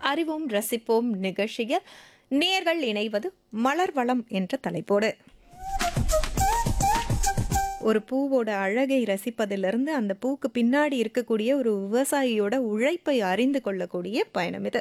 அறிவோம் ரசிப்போம் நிகழ்ச்சியில் நேர்கள் இணைவது மலர் வளம் என்ற தலைப்போடு ஒரு பூவோட அழகை ரசிப்பதிலிருந்து அந்த பூக்கு பின்னாடி இருக்கக்கூடிய ஒரு விவசாயியோட உழைப்பை அறிந்து கொள்ளக்கூடிய பயணம் இது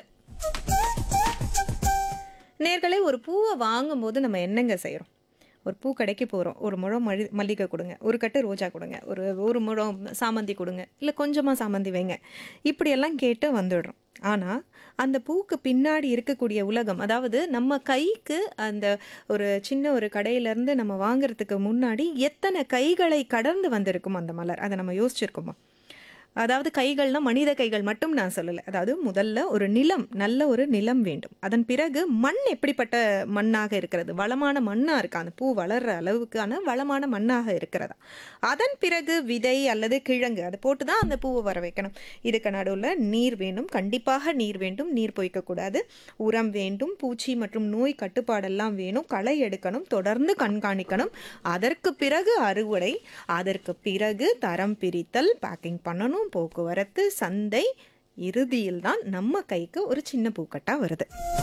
நேர்களே ஒரு பூவை வாங்கும்போது நம்ம என்னங்க செய்கிறோம் ஒரு பூ கடைக்கு போகிறோம் ஒரு முழம் மழி மல்லிகை கொடுங்க ஒரு கட்டு ரோஜா கொடுங்க ஒரு ஒரு முழம் சாமந்தி கொடுங்க இல்லை கொஞ்சமாக சாமந்தி வைங்க இப்படியெல்லாம் கேட்டு வந்துடுறோம் ஆனால் அந்த பூக்கு பின்னாடி இருக்கக்கூடிய உலகம் அதாவது நம்ம கைக்கு அந்த ஒரு சின்ன ஒரு கடையிலேருந்து நம்ம வாங்குறதுக்கு முன்னாடி எத்தனை கைகளை கடந்து வந்திருக்கும் அந்த மலர் அதை நம்ம யோசிச்சிருக்கோமா அதாவது கைகள்னா மனித கைகள் மட்டும் நான் சொல்லலை அதாவது முதல்ல ஒரு நிலம் நல்ல ஒரு நிலம் வேண்டும் அதன் பிறகு மண் எப்படிப்பட்ட மண்ணாக இருக்கிறது வளமான மண்ணாக இருக்கா அந்த பூ வளர்ற அளவுக்கான வளமான மண்ணாக இருக்கிறதா அதன் பிறகு விதை அல்லது கிழங்கு அதை போட்டு தான் அந்த பூவை வர வைக்கணும் இதுக்கு நடுவில் நீர் வேண்டும் கண்டிப்பாக நீர் வேண்டும் நீர் பொய்க்கக்கூடாது உரம் வேண்டும் பூச்சி மற்றும் நோய் கட்டுப்பாடெல்லாம் வேணும் களை எடுக்கணும் தொடர்ந்து கண்காணிக்கணும் அதற்கு பிறகு அறுவடை அதற்கு பிறகு தரம் பிரித்தல் பேக்கிங் பண்ணணும் போக்குவரத்து சந்தை இறுதியில் தான் நம்ம கைக்கு ஒரு சின்ன பூக்கட்டா வருது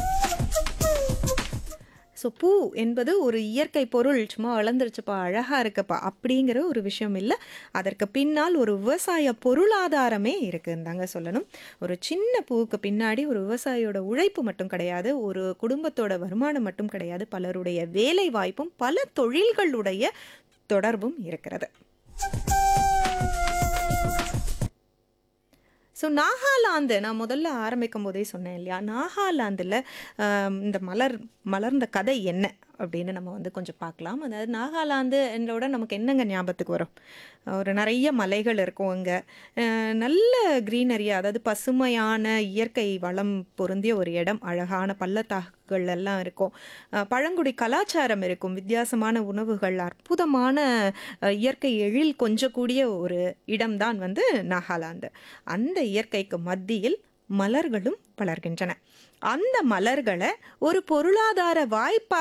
ஸோ பூ என்பது ஒரு இயற்கை பொருள் சும்மா வளர்ந்துருச்சுப்பா அழகாக இருக்குப்பா அப்படிங்கிற ஒரு விஷயம் இல்லை அதற்கு பின்னால் ஒரு விவசாய பொருளாதாரமே இருக்குன்னு தாங்க சொல்லணும் ஒரு சின்ன பூவுக்கு பின்னாடி ஒரு விவசாயியோட உழைப்பு மட்டும் கிடையாது ஒரு குடும்பத்தோட வருமானம் மட்டும் கிடையாது பலருடைய வேலை வாய்ப்பும் பல தொழில்களுடைய தொடர்பும் இருக்கிறது ஸோ நாகாலாந்து நான் முதல்ல ஆரம்பிக்கும் போதே சொன்னேன் இல்லையா நாகாலாந்தில் இந்த மலர் மலர்ந்த கதை என்ன அப்படின்னு நம்ம வந்து கொஞ்சம் பார்க்கலாம் அதாவது நாகாலாந்து என்றோட நமக்கு என்னங்க ஞாபகத்துக்கு வரும் ஒரு நிறைய மலைகள் இருக்கும் அங்கே நல்ல க்ரீனரியா அதாவது பசுமையான இயற்கை வளம் பொருந்திய ஒரு இடம் அழகான பள்ளத்தாக்குகள் எல்லாம் இருக்கும் அஹ் பழங்குடி கலாச்சாரம் இருக்கும் வித்தியாசமான உணவுகள் அற்புதமான அஹ், இயற்கை எழில் கொஞ்சக்கூடிய ஒரு இடம்தான் வந்து நாகாலாந்து அந்த இயற்கைக்கு மத்தியில் மலர்களும் வளர்கின்றன அந்த மலர்களை ஒரு பொருளாதார வாய்ப்பா